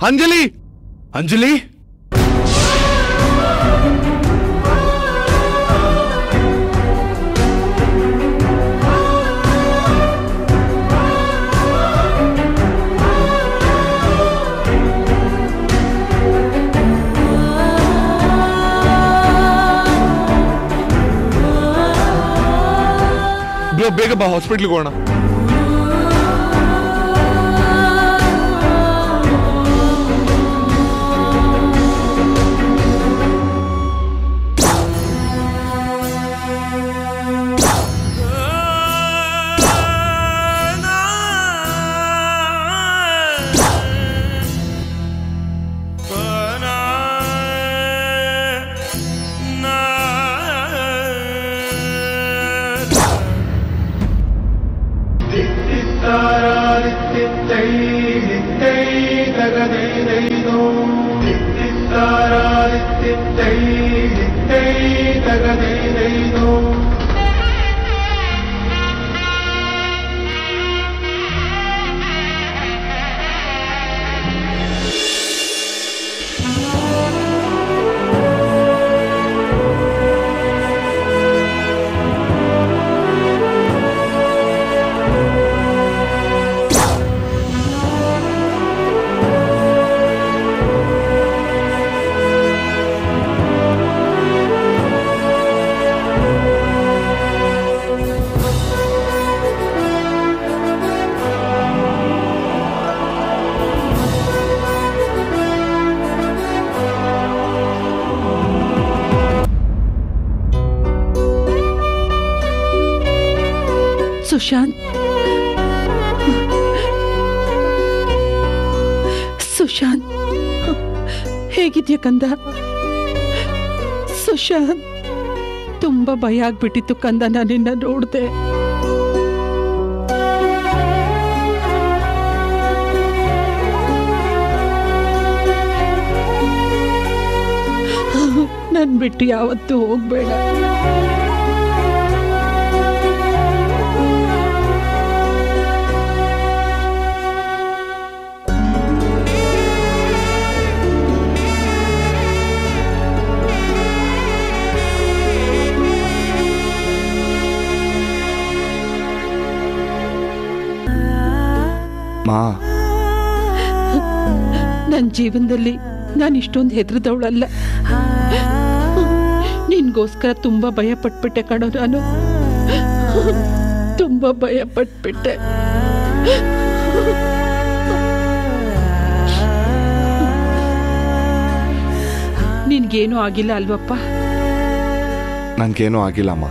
Anjali Anjali bro, ಬೇಗ ಬಾ ಹಾಸ್ಪಿಟ್ಲಿಗೆ ಹೋಗೋಣ ಸುಶಾಂತ್ ಸುಶಾಂತ್ ಹೇಗಿದ್ಯಾ ಕಂದ ಸುಶಾಂತ್ ತುಂಬಾ ಭಯ ಆಗ್ಬಿಟ್ಟಿತ್ತು ಕಂದ ನಾನು ನಿನ್ನ ನೋಡ್ದೆ ನನ್ ಬಿಟ್ಟು ಯಾವತ್ತೂ ಹೋಗ್ಬೇಡ ಮಾ ನನ್ನ ಜೀವನದಲ್ಲಿ ನಾನು ಇಷ್ಟೊಂದು ಹೆದರ್ದವಳಲ್ಲ ನಿನ್ಗೋಸ್ಕರ ತುಂಬಾ ಭಯ ಪಟ್ಬಿಟ್ಟೆ ಕಣೋ ನಾನು ತುಂಬಾ ಭಯ ಪಟ್ಬಿಟ್ಟೆ ನಿನ್ಗೇನೂ ಆಗಿಲ್ಲ ಅಲ್ವಪ್ಪ ನನ್ಗೇನೂ ಆಗಿಲ್ಲಮ್ಮ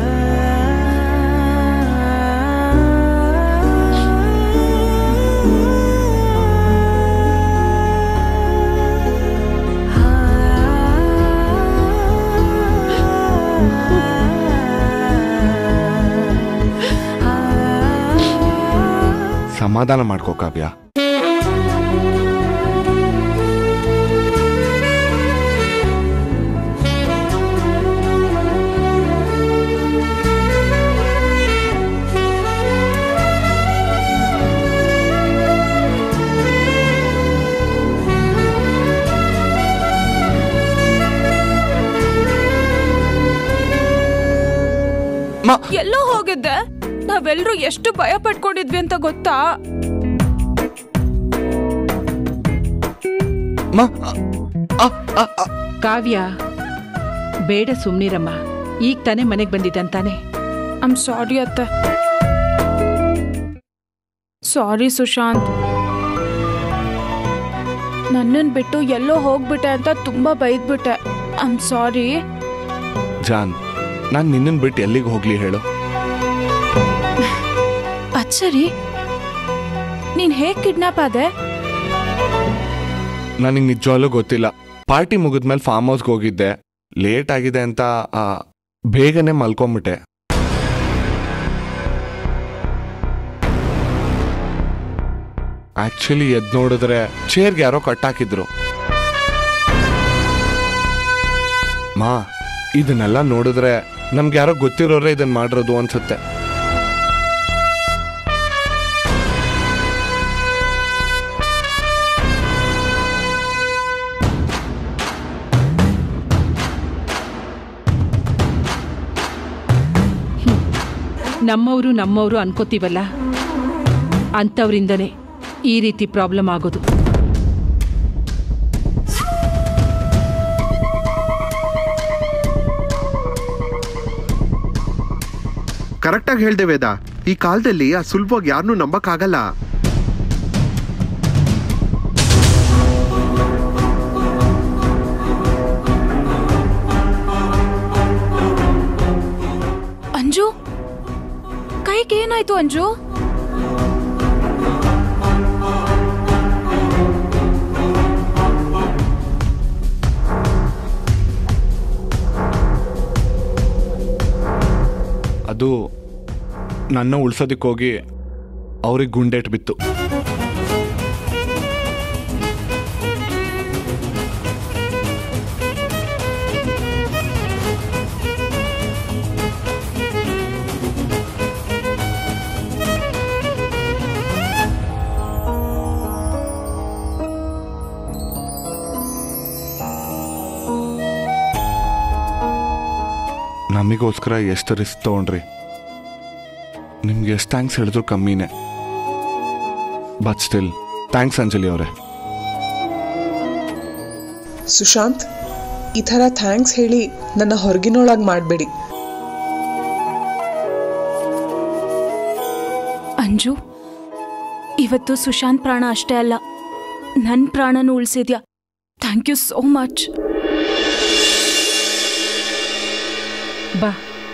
ಸಮಾಧಾನ ಮಾಡ್ಕೋ ಕಾವ್ಯ ಮ ಎಲ್ಲೋ ಹೋಗಿದ್ದೆ ನಾವೆಲ್ಲರೂ ಎಷ್ಟು ಭಯ ಪಟ್ಕೊಂಡಿದ್ವಿ ಅಂತ ಗೊತ್ತಾ ಮ ಅ, ಅ, ಅ, ಕಾವ್ಯ ಬೇಡ ಸುಮ್ನಿರಮ್ಮ ಈಗ ತಾನೇ ಮನೆಗೆ ಬಂದಿದ್ದಂತಾನೆ ಐಮ್ ಸಾರಿ ಅತ್ತೆ ಸಾರಿ ಸುಶಾಂತ್ ನನ್ನನ್ನು ಬಿಟ್ಟು ಎಲ್ಲೋ ಹೋಗ್ಬಿಟ್ಟೆ ಅಂತ ತುಂಬಾ ಬೈದ್ಬಿಟ್ಟೆ ಐಮ್ ಸಾರಿ ಜಾನ್ ನಾನು ನಿನ್ನನ್ ಬಿಟ್ಟು ಎಲ್ಲಿಗೆ ಹೋಗ್ಲಿ ಹೇಳು ಅದ್ ಸರಿ ನೀನ್ ಹೇಗ್ ಕಿಡ್ನಾಪ್ ಆದೆ ನನಗೆ ನಿಜವಾಗ್ಲೂ ಗೊತ್ತಿಲ್ಲ ಪಾರ್ಟಿ ಮುಗಿದ್ಮೇಲೆ ಫಾರ್ಮ್ ಹೌಸ್ಗೆ ಹೋಗಿದ್ದೆ ಲೇಟ್ ಆಗಿದೆ ಅಂತ ಆ, ಬೇಗನೆ ಮಲ್ಕೊಂಬಿಟ್ಟೆ ಆಕ್ಚುಲಿ ಎದ್ ನೋಡಿದ್ರೆ ಚೇರ್ಗೆ ಯಾರೋ ಕಟ್ಟಾಕಿದ್ರು ಮಾ ಇದನ್ನೆಲ್ಲ ನೋಡಿದ್ರೆ ನಮ್ಗೆ ಯಾರೋ ಗೊತ್ತಿರೋರೇ ಇದನ್ನ ಮಾಡಿರೋದು ಅನ್ಸುತ್ತೆ ನಮ್ಮವರು ನಮ್ಮವರು ಅನ್ಕೋತೀವಲ್ಲ ಅಂಥವ್ರಿಂದನೇ ಈ ರೀತಿ ಪ್ರಾಬ್ಲಮ್ ಆಗೋದು ಕರೆಕ್ಟಾಗಿ ಹೇಳ್ದೆ ವೇದ ಈ ಕಾಲದಲ್ಲಿ ಆ ಸುಲಭವಾಗಿ ಯಾರನ್ನೂ ನಂಬಕ್ಕಾಗಲ್ಲ ಅಂಜು ಕೈಗೆ ಏನಾಯ್ತು ಅಂಜು ಅದು ನನ್ನ ಉಳ್ಸೋದಕ್ಕೆ ಹೋಗಿ ಅವ್ರಿಗೆ ಗುಂಡೇಟ್ ಬಿತ್ತು ನಮಗೋಸ್ಕರ ಎಷ್ಟು ರಿಸ್ಕ್ ತೊಗೊಂಡ್ರಿ ನಿಮ್ಗೆ ಎಷ್ಟು ಥ್ಯಾಂಕ್ಸ್ ಹೇಳಿದ್ರು ಕಮ್ಮಿನೇ ಬಟ್ ಸ್ಟಿಲ್ ಥ್ಯಾಂಕ್ಸ್ ಅಂಜಲಿ ಅವರೇ ಸುಶಾಂತ್ ಈ ಥರ ಥ್ಯಾಂಕ್ಸ್ ಹೇಳಿ ನನ್ನ ಹೊರಗಿನೊಳಗೆ ಮಾಡಬೇಡಿ ಅಂಜು ಇವತ್ತು ಸುಶಾಂತ್ ಪ್ರಾಣ ಅಷ್ಟೇ ಅಲ್ಲ ನನ್ನ ಪ್ರಾಣನೂ ಉಳಿಸಿದ್ಯಾ ಥ್ಯಾಂಕ್ ಯು ಸೋ ಮಚ್ ಬಾ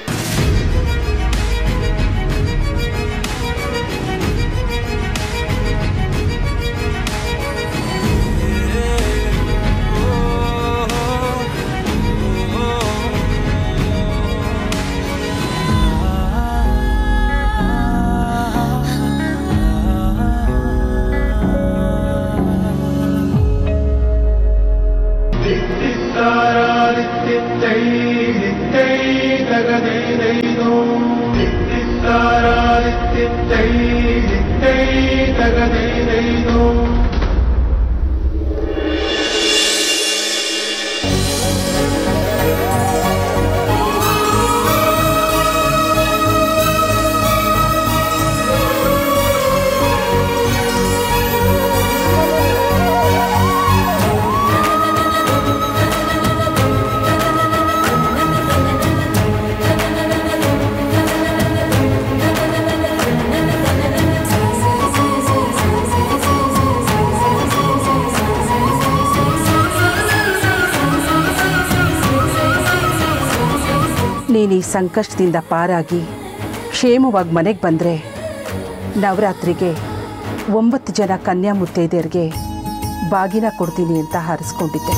ನೀನು ಈ ಸಂಕಷ್ಟದಿಂದ ಪಾರಾಗಿ ಕ್ಷೇಮವಾಗಿ ಮನೆಗೆ ಬಂದರೆ ನವರಾತ್ರಿಗೆ ಒಂಬತ್ತು ಜನ ಕನ್ಯಾ ಮುತ್ತೈದೆಯರಿಗೆ ಬಾಗಿನ ಕೊಡ್ತೀನಿ ಅಂತ ಹಾರಿಸ್ಕೊಂಡಿದ್ದೆ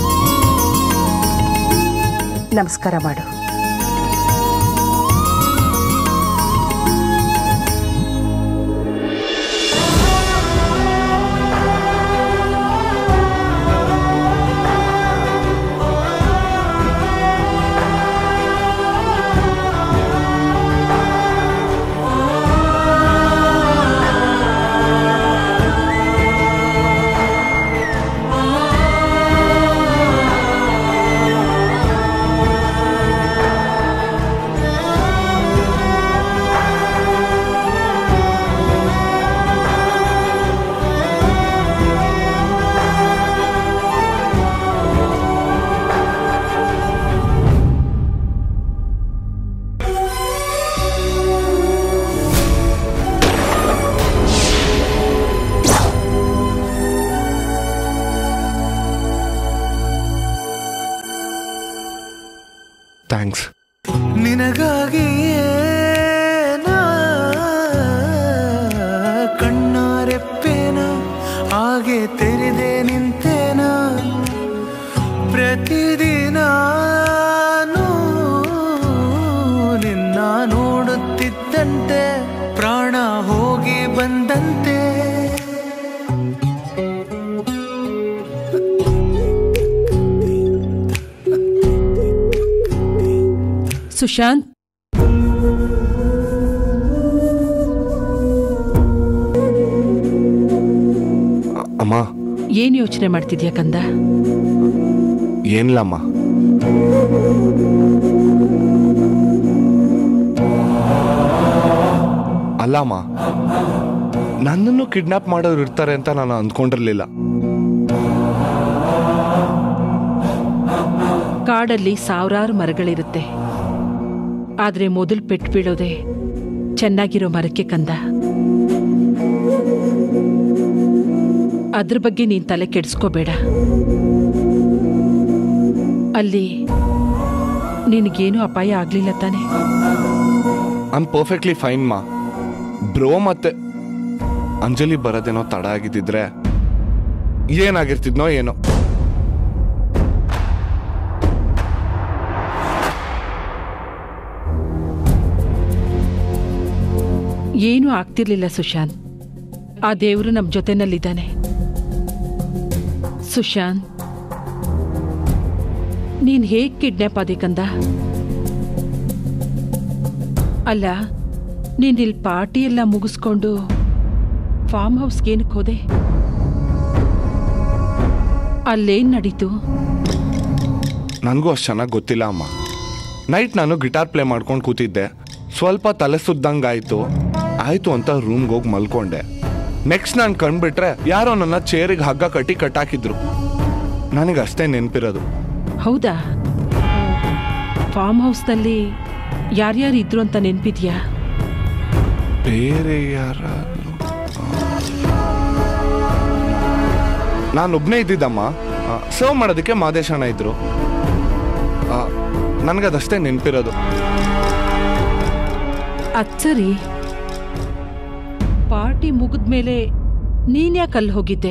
ನಮಸ್ಕಾರ ಮಾಡು ಥ್ಯಾಂಕ್ಸ್ ನಿನಗಾಗಿಯೇ ನಾ ಕಣ್ಣಾರೆಪ್ಪೇನ ಹಾಗೆ ತೆರೆದೆ ನಿಂತೇನ ಪ್ರತಿದಿನ ನಿನ್ನ ನೋಡುತ್ತಿದ್ದಂತೆ ಪ್ರಾಣ ಹೋಗಿ ಬಂದಂತೆ ಸುಶಾಂತ್ ಅಮ್ಮ ಏನ್ ಯೋಚನೆ ಮಾಡ್ತಿದ್ಯಾ ಕಂದ ಏನಿಲ್ಲಮ್ಮ ಅಲ್ಲಮ್ಮ ನನ್ನನ್ನು ಕಿಡ್ನಾಪ್ ಮಾಡೋರು ಇರ್ತಾರೆ ಅಂತ ನಾನು ಅಂದ್ಕೊಂಡಿರ್ಲಿಲ್ಲ ಕಾಡಲ್ಲಿ ಸಾವಿರಾರು ಮರಗಳಿರುತ್ತೆ ಆದರೆ ಮೊದಲು ಪೆಟ್ಟು ಬೀಳೋದೆ ಚೆನ್ನಾಗಿರೋ ಮರಕ್ಕೆ ಕಂದ ಅದ್ರ ಬಗ್ಗೆ ನೀನ್ ತಲೆ ಕೆಡಿಸ್ಕೋಬೇಡ ಅಲ್ಲಿ ನಿನಗೇನು ಅಪಾಯ ಆಗ್ಲಿಲ್ಲ ತಾನೆ ಐಮ್ ಪರ್ಫೆಕ್ಟ್ಲಿ ಫೈನ್ ಮಾ ಬ್ರೋ ಮತ್ತೆ ಅಂಜಲಿ ಬರೋದೇನೋ ತಡ ಆಗಿದ್ದಿದ್ರೆ ಏನಾಗಿರ್ತಿದ್ನೋ ಏನೋ ಏನೂ ಆಗ್ತಿರ್ಲಿಲ್ಲ ಸುಶಾಂತ್ ಆ ದೇವರು ನಮ್ಮ ಜೊತೆನಲ್ಲಿದ್ದಾನೆ ಸುಶಾಂತ್ ನೀನ್ ಹೇಗ್ ಕಿಡ್ನಾಪ್ ಆದೆ ಕಂದ ಅಲ್ಲ ನೀನ್ ಇಲ್ಲಿ ಪಾರ್ಟಿ ಎಲ್ಲ ಮುಗಿಸ್ಕೊಂಡು ಫಾರ್ಮ್ ಹೌಸ್ಗೆ ಏನಕ್ಕೆ ಹೋದೆ ಅಲ್ಲೇನ್ ನಡೀತು ನನಗೂ ಅಷ್ಟು ಚೆನ್ನಾಗಿ ಗೊತ್ತಿಲ್ಲ ಅಮ್ಮ ನೈಟ್ ನಾನು ಗಿಟಾರ್ ಪ್ಲೇ ಮಾಡ್ಕೊಂಡು ಕೂತಿದ್ದೆ ಸ್ವಲ್ಪ ತಲೆ ಸುದ್ದಂಗಾಯ್ತು ಆಯ್ತು ಅಂತ ರೂಮ್ಗೆ ಹೋಗಿ ಮಲ್ಕೊಂಡೆ ನೆಕ್ಸ್ಟ್ ನಾನು ಕಂಡ್ಬಿಟ್ರೆ ಯಾರೋ ನನ್ನ ಚೇರಿಗೆ ಹಗ್ಗ ಕಟ್ಟಿ ಕಟ್ಟಾಕಿದ್ರು ನನಗೆ ಅಷ್ಟೇ ನೆನಪಿರೋದು ಹೌದಾ ಫಾರ್ಮ್ ಹೌಸ್ನಲ್ಲಿ ಯಾರ್ಯಾರು ಇದ್ರು ಅಂತ ನೆನ್ಪಿದ್ಯಾ ಬೇರೆ ಯಾರ ನಾನೊಬ್ಬನೇ ಇದ್ದಿದ್ದಮ್ಮ ಸರ್ವ್ ಮಾಡೋದಕ್ಕೆ ಮಾದೇಶಣ್ಣ ಇದ್ರು ನನಗದಷ್ಟೇ ನೆನಪಿರೋದು ಅದ್ ಸರಿ ಪಾರ್ಟಿ ಮುಗಿದ್ಮೇಲೆ ನೀನ್ಯಾಕೆ ಅಲ್ಲಿ ಹೋಗಿದ್ದೆ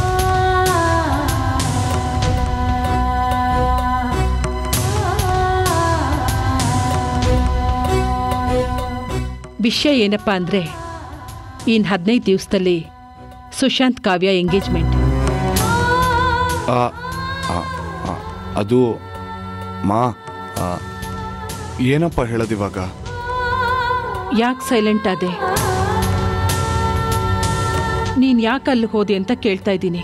ವಿಷಯ ಏನಪ್ಪಾ ಅಂದ್ರೆ ಇನ್ ಹದಿನೈದು ದಿವಸದಲ್ಲಿ ಸುಶಾಂತ್ ಕಾವ್ಯ ಎಂಗೇಜ್ಮೆಂಟ್ ಆ, ಆ, ಆ, ಅದು ಮಾ ಆ, ಏನಪ್ಪ ಹೇಳೋದಿವಾಗ ಯಾಕೆ ಸೈಲೆಂಟ್ ಆದೆ ನೀನ್ ಯಾಕೆ ಅಲ್ಲಿ ಹೋದೆ ಅಂತ ಕೇಳ್ತಾ ಇದ್ದೀನಿ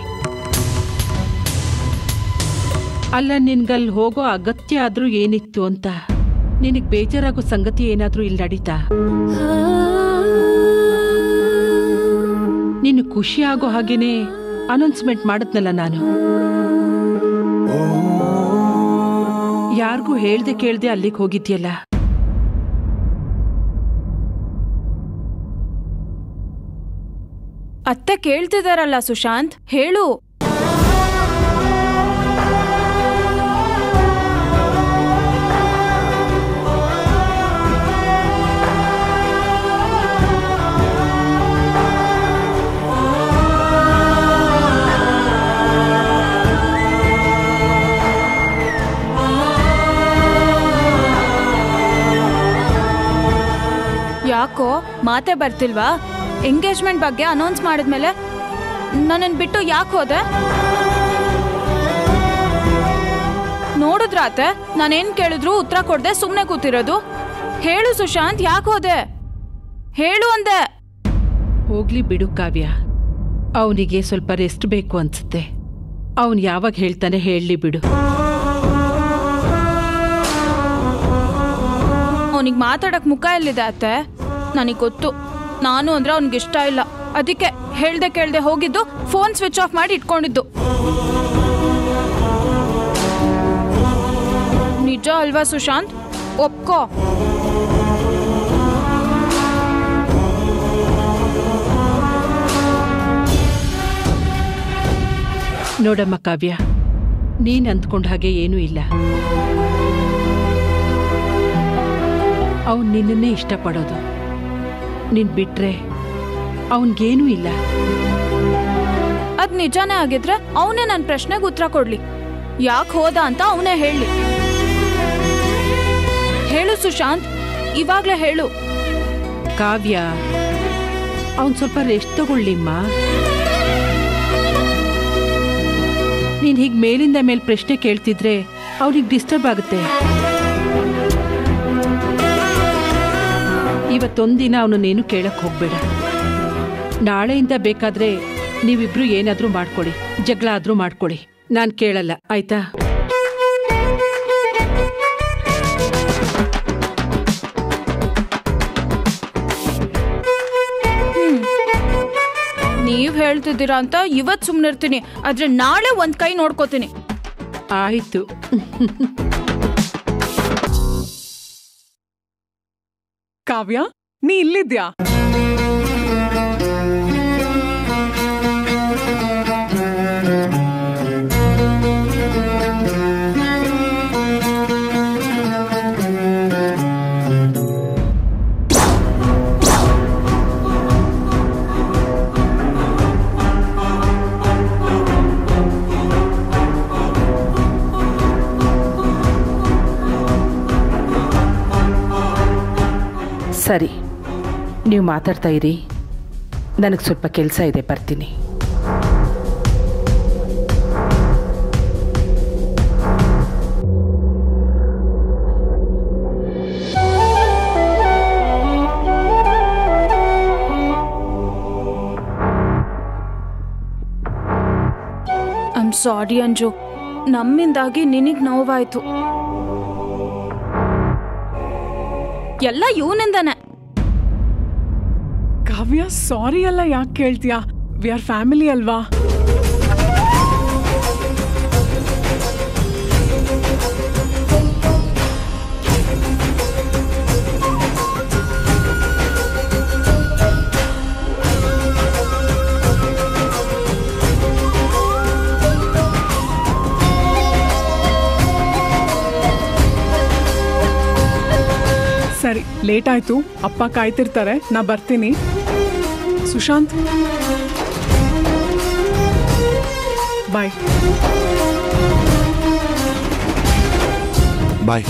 ಅಲ್ಲ ನಿನ್ಗಲ್ಲಿ ಹೋಗೋ ಅಗತ್ಯ ಆದ್ರೂ ಏನಿತ್ತು ಅಂತ ನಿನಗ್ ಬೇಜಾರಾಗೋ ಸಂಗತಿ ಏನಾದ್ರೂ ಇಲ್ಲಿ ನಡೀತಾ ನೀನು ಖುಷಿ ಆಗೋ ಹಾಗೇನೆ ಅನೌನ್ಸ್ಮೆಂಟ್ ಮಾಡದ್ನಲ್ಲ ನಾನು ಯಾರಿಗೂ ಹೇಳ್ದೆ ಕೇಳ್ದೆ ಅಲ್ಲಿಗೆ ಹೋಗಿದ್ಯಲ್ಲ ಅತ್ತೆ ಕೇಳ್ತಿದಾರಲ್ಲ ಸುಶಾಂತ್ ಹೇಳು ಯಾಕೋ ಮಾತೆ ಬರ್ತಿಲ್ವಾ ಎಂಗೇಜ್ಮೆಂಟ್ ಬಗ್ಗೆ ಅನೌನ್ಸ್ ಮಾಡಿದ್ಮೇಲೆ ನನ್ನನ್ನು ಬಿಟ್ಟು ಯಾಕೆ ಹೋದೆ ನೋಡಿದ್ರಾತೆ ನಾನೇನ್ ಕೇಳಿದ್ರು ಉತ್ತರ ಕೊಡದೆ ಸುಮ್ಮನೆ ಕೂತಿರೋದು ಹೇಳು ಸುಶಾಂತ್ ಯಾಕೆ ಹೋದೆ ಹೇಳು ಅಂದೆ ಹೋಗ್ಲಿ ಬಿಡು ಕಾವ್ಯ ಅವನಿಗೆ ಸ್ವಲ್ಪ ರೆಸ್ಟ್ ಬೇಕು ಅನ್ಸುತ್ತೆ ಅವನು ಯಾವಾಗ ಹೇಳ್ತಾನೆ ಹೇಳಲಿ ಬಿಡು ಅವನಿಗೆ ಮಾತಾಡಕ್ ಮುಖ ಎಲ್ಲಿದೆ ಅತ್ತೆ ನನಗೆ ಗೊತ್ತು ನಾನು ಅಂದ್ರೆ ಅವ್ನಿಗೆ ಇಷ್ಟ ಇಲ್ಲ ಅದಕ್ಕೆ ಹೇಳ್ದೆ ಕೇಳ್ದೆ ಹೋಗಿದ್ದು ಫೋನ್ ಸ್ವಿಚ್ ಆಫ್ ಮಾಡಿ ಇಟ್ಕೊಂಡಿದ್ದು ನಿಜ ಅಲ್ವಾ ಸುಶಾಂತ್ ಒಪ್ಕೋ ನೋಡಮ್ಮ ಕಾವ್ಯ ನೀನ್ ಅಂದ್ಕೊಂಡ ಹಾಗೆ ಏನೂ ಇಲ್ಲ ಅವನ್ ನಿನ್ನನ್ನೇ ಇಷ್ಟಪಡೋದು ನೀನ್ ಬಿಟ್ರೆ ಅವನ್ಗೇನೂ ಇಲ್ಲ ಅದ್ ನಿಜಾನೇ ಆಗಿದ್ರೆ ಅವನೇ ನನ್ನ ಪ್ರಶ್ನೆಗೆ ಉತ್ತರ ಕೊಡ್ಲಿ ಯಾಕೆ ಹೋದ ಅಂತ ಅವನೇ ಹೇಳಿ ಹೇಳು ಸುಶಾಂತ್ ಇವಾಗ್ಲೇ ಹೇಳು ಕಾವ್ಯ ಅವನ್ ಸ್ವಲ್ಪ ರೆಸ್ಟ್ ತಗೊಳ್ಳಿಮ್ಮ ನೀನ್ ಹೀಗ್ ಮೇಲಿಂದ ಮೇಲ್ ಪ್ರಶ್ನೆ ಕೇಳ್ತಿದ್ರೆ ಅವ್ನಿಗೆ ಡಿಸ್ಟರ್ಬ್ ಆಗುತ್ತೆ ಇವತ್ತೊಂದಿನ ಅವನನ್ನೇನು ಕೇಳಕ್ ಹೋಗ್ಬೇಡ ನಾಳೆಯಿಂದ ಬೇಕಾದ್ರೆ ನೀವಿಬ್ರು ಏನಾದ್ರೂ ಮಾಡ್ಕೊಳ್ಳಿ ಜಗಳ ಆದ್ರೂ ಮಾಡ್ಕೊಳ್ಳಿ ನಾನ್ ಕೇಳಲ್ಲ ಆಯ್ತಾ ನೀವ್ ಹೇಳ್ತಿದ್ದೀರಾ ಅಂತ ಇವತ್ ಸುಮ್ನಿರ್ತೀನಿ ಆದ್ರೆ ನಾಳೆ ಒಂದ್ ಕೈ ನೋಡ್ಕೋತೀನಿ ಆಯಿತು ಕಾವ್ಯ ನೀ ಇಲ್ಲಿದ್ಯಾ ಸರಿ ನೀವು ಮಾತಾಡ್ತಾ ಇರಿ ನನಗೆ ಸ್ವಲ್ಪ ಕೆಲಸ ಇದೆ ಬರ್ತೀನಿ ಐಮ್ ಸಾರಿ ಅಂಜು ನಮ್ಮಿಂದಾಗಿ ನಿನಗ್ ನೋವಾಯ್ತು ಎಲ್ಲ ಇವನಿಂದಾನೆ ಕಾವ್ಯ ಸಾರಿ ಎಲ್ಲ ಯಾಕೆ ಕೇಳ್ತೀಯಾ ವಿ ಆರ್ ಫ್ಯಾಮಿಲಿ ಅಲ್ವಾ ಸರಿ ಲೇಟ್ ಆಯ್ತು ಅಪ್ಪ ಕಾಯ್ತಿರ್ತಾರೆ ನಾ ಬರ್ತೀನಿ ಸುಶಾಂತ್ ಬಾಯ್ ಬಾಯ್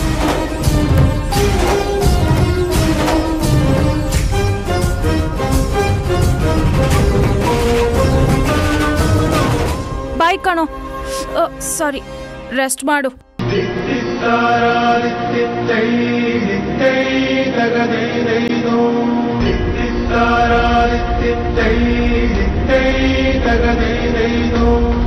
ಬಾಯ್ ಕಣೋ ಸಾರಿ ರೆಸ್ಟ್ ಮಾಡು ತಗದೈದೈದೋ